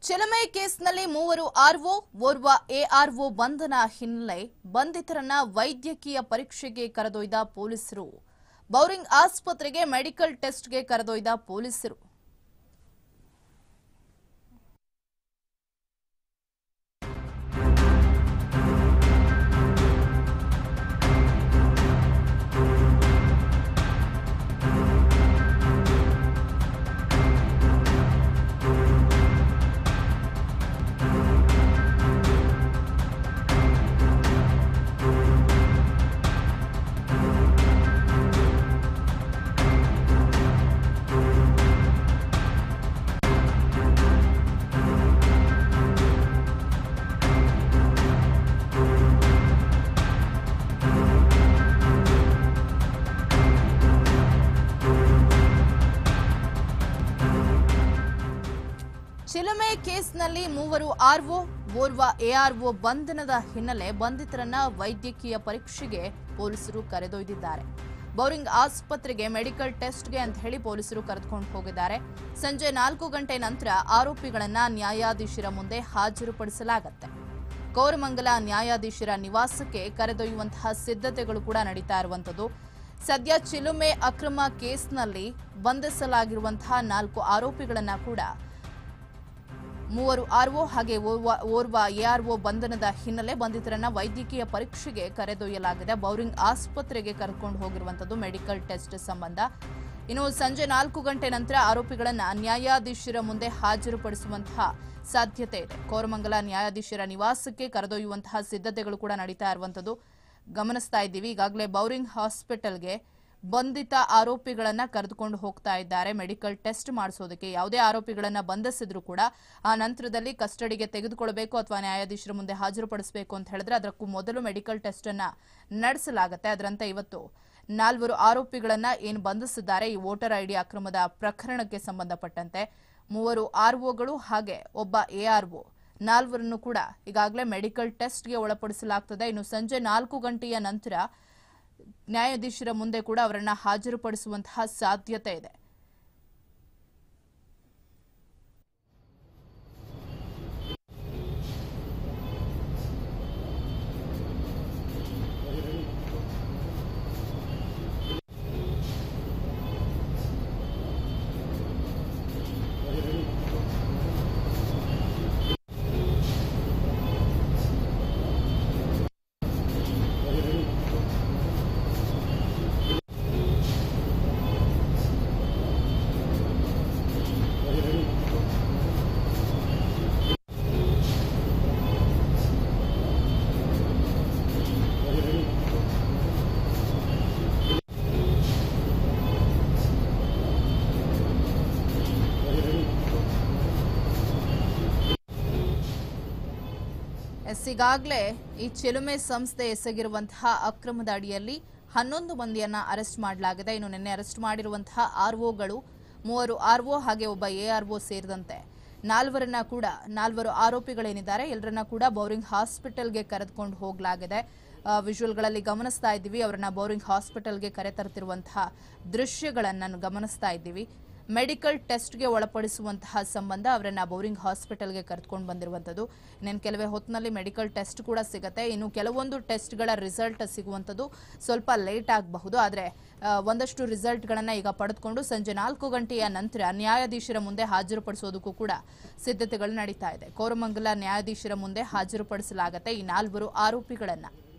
ಚಿಲಮೆ ಕೇಸ್ನಲ್ಲಿ ಮೂವರು ಆರ್ಒ ಓರ್ವ ಎಆರ್ಒ ಬಂಧನ ಹಿನ್ನೆಲೆ ಬಂಧಿತರನ್ನ ವೈದ್ಯಕೀಯ ಪರೀಕ್ಷೆಗೆ ಕರೆದೊಯ್ದ ಪೊಲೀಸರು ಬೌರಿಂಗ್ ಆಸ್ಪತ್ರೆಗೆ ಮೆಡಿಕಲ್ ಟೆಸ್ಟ್ಗೆ ಕರೆದೊಯ್ದ ಪೊಲೀಸರು ಚಿಲುಮೆ ಕೇಸ್ನಲ್ಲಿ ಮೂವರು ಆರ್ಒ ಓರ್ವ ಎಆರ್ಒ ಬಂಧನದ ಹಿನ್ನೆಲೆ ಬಂಧಿತರನ್ನ ವೈದ್ಯಕೀಯ ಪರೀಕ್ಷೆಗೆ ಪೊಲೀಸರು ಕರೆದೊಯ್ದಿದ್ದಾರೆ ಬೌರಿಂಗ್ ಆಸ್ಪತ್ರೆಗೆ ಮೆಡಿಕಲ್ ಟೆಸ್ಟ್ಗೆ ಅಂತ ಹೇಳಿ ಪೊಲೀಸರು ಕರೆದುಕೊಂಡು ಹೋಗಿದ್ದಾರೆ ಸಂಜೆ ನಾಲ್ಕು ಗಂಟೆ ನಂತರ ಆರೋಪಿಗಳನ್ನ ನ್ಯಾಯಾಧೀಶರ ಮುಂದೆ ಹಾಜರುಪಡಿಸಲಾಗತ್ತೆ ಕೋರಮಂಗಲ ನ್ಯಾಯಾಧೀಶರ ನಿವಾಸಕ್ಕೆ ಕರೆದೊಯ್ಯುವಂತಹ ಸಿದ್ಧತೆಗಳು ಕೂಡ ನಡೀತಾ ಇರುವಂತದ್ದು ಸದ್ಯ ಚಿಲುಮೆ ಅಕ್ರಮ ಕೇಸ್ನಲ್ಲಿ ಬಂಧಿಸಲಾಗಿರುವಂತಹ ನಾಲ್ಕು ಆರೋಪಿಗಳನ್ನ ಕೂಡ ಮೂವರು ಆರ್ಒ ಹಾಗೆ ಓರ್ವ ಓರ್ವ ಎಆರ್ಒ ಬಂಧನದ ಹಿನ್ನೆಲೆ ಬಂಧಿತರನ್ನ ವೈದ್ಯಕೀಯ ಪರೀಕ್ಷೆಗೆ ಕರೆದೊಯ್ಯಲಾಗಿದೆ ಬೌರಿಂಗ್ ಆಸ್ಪತ್ರೆಗೆ ಕರೆದುಕೊಂಡು ಹೋಗಿರುವಂತದ್ದು ಮೆಡಿಕಲ್ ಟೆಸ್ಟ್ ಸಂಬಂಧ ಇನ್ನು ಸಂಜೆ ನಾಲ್ಕು ಗಂಟೆ ನಂತರ ಆರೋಪಿಗಳನ್ನ ನ್ಯಾಯಾಧೀಶರ ಮುಂದೆ ಹಾಜರುಪಡಿಸುವಂತಹ ಸಾಧ್ಯತೆ ಇದೆ ಕೋರಮಂಗಲ ನ್ಯಾಯಾಧೀಶರ ನಿವಾಸಕ್ಕೆ ಕರೆದೊಯ್ಯುವಂತಹ ಸಿದ್ಧತೆಗಳು ಕೂಡ ನಡೀತಾ ಇರುವಂತದ್ದು ಗಮನಿಸ್ತಾ ಇದ್ದೀವಿ ಈಗಾಗಲೇ ಬೌರಿಂಗ್ ಹಾಸ್ಪಿಟಲ್ಗೆ ಬಂಧಿತ ಆರೋಪಿಗಳನ್ನ ಕರೆದುಕೊಂಡು ಹೋಗ್ತಾ ಇದ್ದಾರೆ ಮೆಡಿಕಲ್ ಟೆಸ್ಟ್ ಮಾಡಿಸೋದಕ್ಕೆ ಯಾವುದೇ ಆರೋಪಿಗಳನ್ನ ಬಂಧಿಸಿದ್ರು ಕೂಡ ಆ ನಂತರದಲ್ಲಿ ಕಸ್ಟಡಿಗೆ ತೆಗೆದುಕೊಳ್ಬೇಕು ಅಥವಾ ನ್ಯಾಯಾಧೀಶರ ಮುಂದೆ ಹಾಜರುಪಡಿಸಬೇಕು ಅಂತ ಹೇಳಿದ್ರೆ ಅದಕ್ಕೂ ಮೊದಲು ಮೆಡಿಕಲ್ ಟೆಸ್ಟ್ ಅನ್ನ ನಡೆಸಲಾಗುತ್ತೆ ಅದರಂತೆ ಇವತ್ತು ನಾಲ್ವರು ಆರೋಪಿಗಳನ್ನ ಏನು ಬಂಧಿಸಿದ್ದಾರೆ ಈ ವೋಟರ್ ಐಡಿ ಅಕ್ರಮದ ಪ್ರಕರಣಕ್ಕೆ ಸಂಬಂಧಪಟ್ಟಂತೆ ಮೂವರು ಆರ್ಒಗಳು ಹಾಗೆ ಒಬ್ಬ ಎಆರ್ಒ ನಾಲ್ವರನ್ನು ಕೂಡ ಈಗಾಗಲೇ ಮೆಡಿಕಲ್ ಟೆಸ್ಟ್ಗೆ ಒಳಪಡಿಸಲಾಗ್ತದೆ ಇನ್ನು ಸಂಜೆ ನಾಲ್ಕು ಗಂಟೆಯ ನಂತರ ನ್ಯಾಯಾಧೀಶರ ಮುಂದೆ ಕೂಡ ಅವರನ್ನ ಹಾಜರುಪಡಿಸುವಂತಹ ಸಾಧ್ಯತೆ ಇದೆ ಎಸ್ ಈಗಾಗಲೇ ಈ ಚಿಲುಮೆ ಸಂಸ್ಥೆ ಎಸಗಿರುವಂತಹ ಅಕ್ರಮದ ಅಡಿಯಲ್ಲಿ ಹನ್ನೊಂದು ಮಂದಿಯನ್ನ ಅರೆಸ್ಟ್ ಮಾಡಲಾಗಿದೆ ಇನ್ನು ನಿನ್ನೆ ಅರೆಸ್ಟ್ ಮಾಡಿರುವಂತಹ ಆರ್ಒಗಳು ಮೂವರು ಆರ್ಒ ಹಾಗೆ ಒಬ್ಬ ಎಆರ್ಒ ಸೇರಿದಂತೆ ನಾಲ್ವರನ್ನ ಕೂಡ ನಾಲ್ವರು ಆರೋಪಿಗಳೇನಿದ್ದಾರೆ ಎಲ್ಲರನ್ನ ಕೂಡ ಬೌರಿಂಗ್ ಹಾಸ್ಪಿಟಲ್ಗೆ ಕರೆದುಕೊಂಡು ಹೋಗಲಾಗಿದೆ ವಿಜುವಲ್ಗಳಲ್ಲಿ ಗಮನಿಸ್ತಾ ಇದ್ದೀವಿ ಅವರನ್ನ ಬೌರಿಂಗ್ ಹಾಸ್ಪಿಟಲ್ಗೆ ಕರೆತರುತ್ತಿರುವಂತಹ ದೃಶ್ಯಗಳನ್ನು ಗಮನಿಸ್ತಾ ಇದ್ದೀವಿ ಮೆಡಿಕಲ್ ಟೆಸ್ಟ್ಗೆ ಒಳಪಡಿಸುವಂತಹ ಸಂಬಂಧ ಅವರನ್ನ ಬೌರಿಂಗ್ ಹಾಸ್ಪಿಟಲ್ಗೆ ಕರೆದುಕೊಂಡು ಬಂದಿರುವಂಥದ್ದು ಇನ್ನೇನು ಕೆಲವೇ ಹೊತ್ತಿನಲ್ಲಿ ಮೆಡಿಕಲ್ ಟೆಸ್ಟ್ ಕೂಡ ಸಿಗುತ್ತೆ ಇನ್ನು ಕೆಲವೊಂದು ಟೆಸ್ಟ್ಗಳ ರಿಸಲ್ಟ್ ಸಿಗುವಂಥದ್ದು ಸ್ವಲ್ಪ ಲೇಟ್ ಆಗಬಹುದು ಆದರೆ ಒಂದಷ್ಟು ರಿಸಲ್ಟ್ಗಳನ್ನು ಈಗ ಪಡೆದುಕೊಂಡು ಸಂಜೆ ನಾಲ್ಕು ಗಂಟೆಯ ನಂತರ ನ್ಯಾಯಾಧೀಶರ ಮುಂದೆ ಹಾಜರುಪಡಿಸೋದಕ್ಕೂ ಕೂಡ ಸಿದ್ಧತೆಗಳು ನಡೀತಾ ಇದೆ ಕೋರಮಂಗಲ ನ್ಯಾಯಾಧೀಶರ ಮುಂದೆ ಹಾಜರುಪಡಿಸಲಾಗುತ್ತೆ ಈ ನಾಲ್ವರು ಆರೋಪಿಗಳನ್ನ